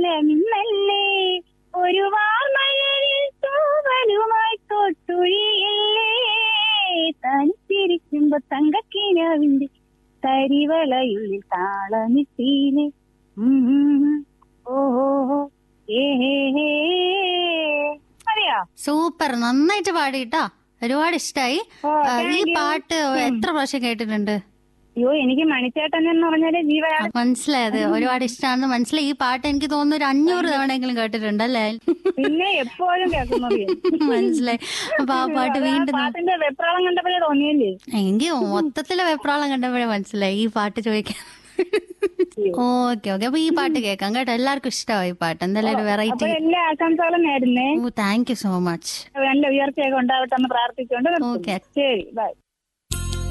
പോലെ മിന്നല്ലേ ഒരു വാർമഴയിൽ തൂവലുമായി തൊട്ടുഴിയില്ലേ തനിച്ചിരിക്കുമ്പോ തങ്കക്കിനാവിന്റെ കരിവളയുള്ളിൽ താളമിട്ടീനെ ഓഹോ ഏ അറിയോ സൂപ്പർ നന്നായിട്ട് പാടിട്ടാ ഒരുപാട് ഇഷ്ടായി ഓ, ആ, ഈ thank you. പാട്ട് എത്ര പ്രാവശ്യം കേട്ടിട്ടുണ്ട് അയ്യോ എനിക്ക് മണിച്ചേട്ടൻ എന്ന് പറഞ്ഞാല് ജീവനാണ് മനസ്സിലായത് ഒരുപാട് ഇഷ്ടമാണെന്ന് മനസ്സിലായി ഈ പാട്ട് എനിക്ക് തോന്നുന്നു ഒരു അഞ്ഞൂറ് തവണയെങ്കിലും കേട്ടിട്ടുണ്ട് അല്ലേ പിന്നെ എപ്പോഴും കേൾക്കുന്നത് മനസ്സിലായി അപ്പൊ ആ പാട്ട് അത് ആ വീണ്ടും പാട്ടിന്റെ വെപ്രാളം കണ്ടപ്പോഴേ തോന്നിയല്ലേ എനിക്ക് മൊത്തത്തിലെ വെപ്രാളം കണ്ടപ്പോഴേ മനസ്സിലായി ഈ പാട്ട് ചോദിക്കാൻ ഓക്കെ ഓക്കെ അപ്പൊ ഈ പാട്ട് കേൾക്കാം കേട്ടോ എല്ലാവർക്കും ഇഷ്ടമായി ഈ പാട്ട് എന്തായാലും ഒരു അപ്പൊ വെറൈറ്റി എല്ലാ ആശംസകളും നേരുന്നേ oh thank you so much നല്ല ഉയർച്ചയൊക്കെ ഉണ്ടാവട്ടെ എന്ന് പ്രാർത്ഥിച്ചുകൊണ്ട് നിർത്തുന്നു. Okay. ശരി ബൈ